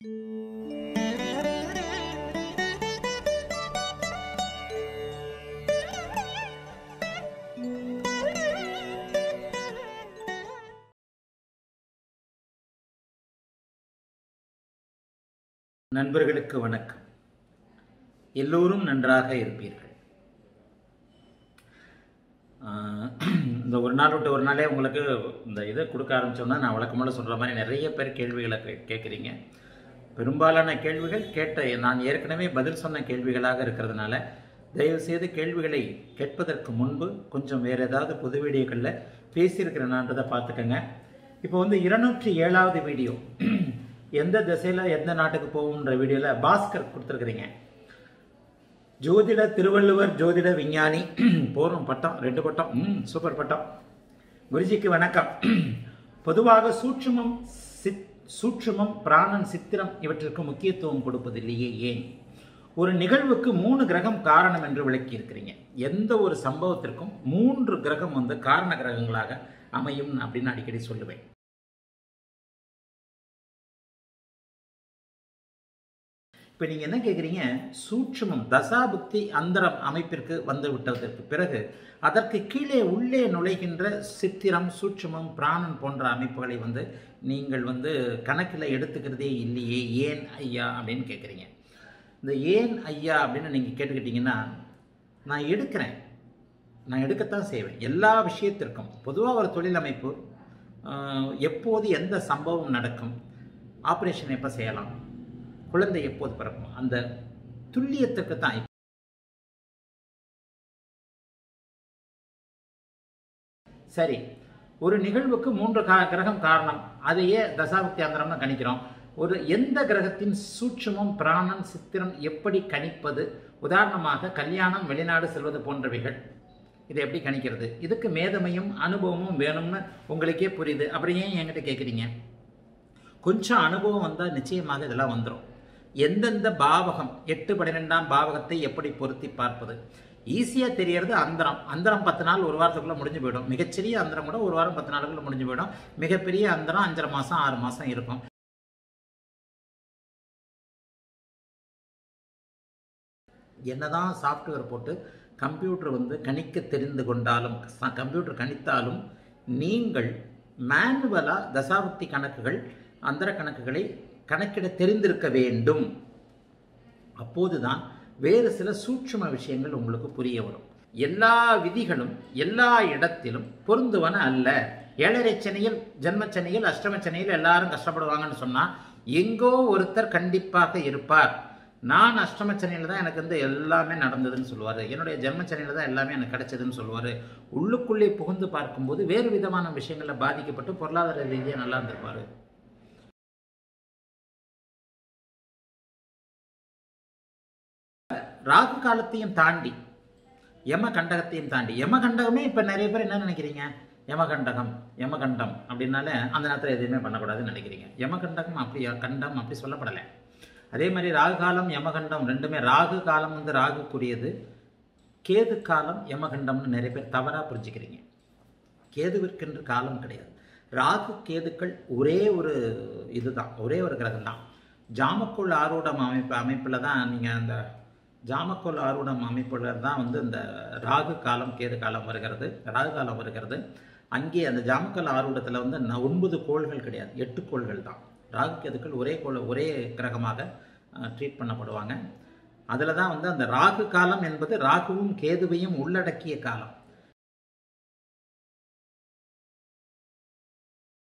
நண்பர்களுக்கு வணக்கம் எல்லோரும் நன்றாக இருப்பீர்கள் ஆஹ் இந்த ஒரு நாள் விட்டு ஒரு நாளே உங்களுக்கு இந்த இதை கொடுக்க ஆரம்பிச்சோம்னா நான் வழக்கமாக சொல்கிற மாதிரி நிறைய பேர் கேள்விகளை கே கேட்குறீங்க பெரும்பாலான கேள்விகள் கேட்ட நான் ஏற்கனவே பதில் சொன்ன கேள்விகளாக இருக்கிறதுனால தயவுசெய்து கேள்விகளை கேட்பதற்கு முன்பு கொஞ்சம் வேறு ஏதாவது பொது வீடியோக்களில் பேசியிருக்கிறேனான்றதை பார்த்துக்கோங்க இப்போ வந்து இருநூற்றி ஏழாவது வீடியோ எந்த திசையில் எந்த நாட்டுக்கு போகும்ன்ற வீடியோவில் பாஸ்கர் கொடுத்துருக்குறீங்க ஜோதிட திருவள்ளுவர் ஜோதிட விஞ்ஞானி போரும் பட்டம் ரெண்டு பட்டம் ம் சூப்பர் பட்டம் குருஜிக்கு வணக்கம் பொதுவாக சூட்சுமம் சித் சூட்சுமம் பிராணன் சித்திரம் இவற்றிற்கு முக்கியத்துவம் கொடுப்பதில்லையே ஏன் ஒரு நிகழ்வுக்கு மூணு கிரகம் காரணம் என்று விளக்கி இருக்கிறீங்க எந்த ஒரு சம்பவத்திற்கும் மூன்று கிரகம் வந்து காரண கிரகங்களாக அமையும் அப்படின்னு அடிக்கடி சொல்லுவேன் இப்போ நீங்கள் என்ன கேட்குறீங்க சூட்சுமம் தசாபுக்தி அந்தரம் அமைப்பிற்கு வந்து விட்டதற்கு பிறகு அதற்கு கீழே உள்ளே நுழைகின்ற சித்திரம் சூட்சுமம் பிராணன் போன்ற அமைப்புகளை வந்து நீங்கள் வந்து கணக்கில் எடுத்துக்கிறதே இல்லையே ஏன் ஐயா அப்படின்னு கேட்குறீங்க இந்த ஏன் ஐயா அப்படின்னு நீங்கள் கேட்டுக்கிட்டீங்கன்னா நான் எடுக்கிறேன் நான் எடுக்கத்தான் செய்வேன் எல்லா விஷயத்திற்கும் பொதுவாக ஒரு தொழில் அமைப்பு எப்போது எந்த சம்பவம் நடக்கும் ஆப்ரேஷன் எப்போ செய்யலாம் குழந்தை எப்போது பிறக்கும் அந்த துல்லியத்துக்கு தான் சரி ஒரு நிகழ்வுக்கு மூன்று கா கிரகம் காரணம் அதையே தசாபக்தி அந்தரம்னு கணிக்கிறோம் ஒரு எந்த கிரகத்தின் சூட்சமம் பிராணன் சித்திரம் எப்படி கணிப்பது உதாரணமாக கல்யாணம் வெளிநாடு செல்வது போன்றவைகள் இதை எப்படி கணிக்கிறது இதுக்கு மேதமையும் அனுபவமும் வேணும்னு உங்களுக்கே புரியுது அப்புறம் ஏன் என்கிட்ட கேட்குறீங்க கொஞ்சம் அனுபவம் வந்தால் நிச்சயமாக இதெல்லாம் வந்துடும் எந்தெந்த பாவகம் எட்டு பன்னிரெண்டாம் பாவகத்தை எப்படி பொருத்தி பார்ப்பது ஈஸியாக தெரியறது அந்தரம் அந்தரம் பத்து நாள் ஒரு வாரத்துக்குள்ளே முடிஞ்சு போயிடும் மிகச்சிறிய அந்தரம் கூட ஒரு வாரம் பத்து நாளுக்குள்ள முடிஞ்சு போயிடும் மிகப்பெரிய அந்தரம் அஞ்சரை மாதம் ஆறு மாதம் இருக்கும் என்னதான் சாஃப்ட்வேர் போட்டு கம்ப்யூட்டர் வந்து கணிக்க தெரிந்து கொண்டாலும் கம்ப்யூட்டர் கணித்தாலும் நீங்கள் மேனுவலாக தசாபக்தி கணக்குகள் அந்தர கணக்குகளை கணக்கிட தெரிந்திருக்க வேண்டும் அப்போதுதான் வேறு சில சூட்சும விஷயங்கள் உங்களுக்கு புரிய வரும் எல்லா விதிகளும் எல்லா இடத்திலும் பொருந்துவன அல்ல ஏழரை சனியில் ஜென்மச்சனியில் அஷ்டமச்சனியில் எல்லாரும் கஷ்டப்படுவாங்கன்னு சொன்னால் எங்கோ ஒருத்தர் கண்டிப்பாக இருப்பார் நான் அஷ்டமச்சனியில் தான் எனக்கு வந்து எல்லாமே நடந்ததுன்னு சொல்லுவார் என்னுடைய ஜென்மச்சனியில் தான் எல்லாமே எனக்கு கிடைச்சதுன்னு சொல்லுவார் உள்ளுக்குள்ளே புகுந்து பார்க்கும்போது வேறு விதமான விஷயங்களில் பாதிக்கப்பட்டு பொருளாதார ரீதியாக நல்லா இருந்திருப்பார் ராகு காலத்தையும் தாண்டி யம கண்டகத்தையும் தாண்டி யம கண்டகமே இப்போ நிறைய பேர் என்ன நினைக்கிறீங்க யமகண்டகம் யமகண்டம் அப்படின்னாலே அந்த நேரத்தில் எதுவுமே பண்ணக்கூடாதுன்னு நினைக்கிறீங்க யமகண்டகம் அப்படி கண்டம் அப்படி சொல்லப்படலை அதே மாதிரி ராகு காலம் யமகண்டம் ரெண்டுமே ராகு காலம் வந்து ராகுக்குரியது கேது காலம் யமகண்டம்னு நிறைய பேர் தவறாக புரிஞ்சுக்கிறீங்க கேதுவிற்கென்று காலம் கிடையாது ராகு கேதுக்கள் ஒரே ஒரு இதுதான் ஒரே ஒரு கிரகம் தான் ஜாமக்குள் ஆரூடம் அமைப்பு அமைப்பில் தான் நீங்கள் அந்த ஜாமக்கோல் ஆரூடம் அமைப்பில் தான் வந்து இந்த ராகு காலம் கேது காலம் வருகிறது ராகு காலம் வருகிறது அங்கே அந்த ஜாமக்கல் ஆரூடத்தில் வந்து ஒன்பது கோள்கள் கிடையாது எட்டு கோள்கள் தான் ராகு கேதுக்கள் ஒரே கோள் ஒரே கிரகமாக ட்ரீட் பண்ணப்படுவாங்க அதில் தான் வந்து அந்த ராகு காலம் என்பது ராகுவும் கேதுவையும் உள்ளடக்கிய காலம்